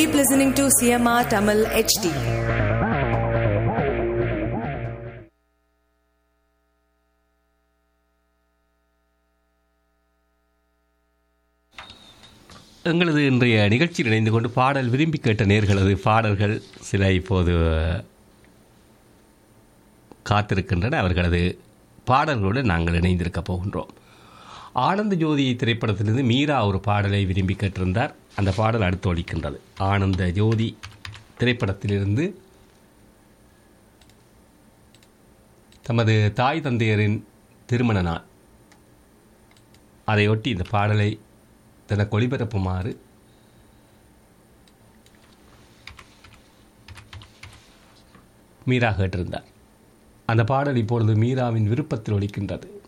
Keep listening to CMR Tamil HD. எங்களது இன்றைய நிகழ்ச்சியில் இணைந்து கொண்டு பாடல் விரும்பி கேட்ட நேர்களது பாடல்கள் சில இப்போது காத்திருக்கின்றன அவர்களது பாடல்களோடு நாங்கள் இணைந்திருக்க போகின்றோம் ஆனந்த ஜோதி திரைப்படத்திலிருந்து மீரா ஒரு பாடலை விரும்பி கேட்டிருந்தார் அந்த பாடல் அடுத்து ஒலிக்கின்றது ஆனந்த ஜோதி திரைப்படத்திலிருந்து தமது தாய் தந்தையரின் திருமண நாள் அதையொட்டி இந்த பாடலை தனக்கு ஒளிபரப்புமாறு மீரா கேட்டிருந்தார் அந்த பாடல் இப்பொழுது மீராவின் விருப்பத்தில் ஒலிக்கின்றது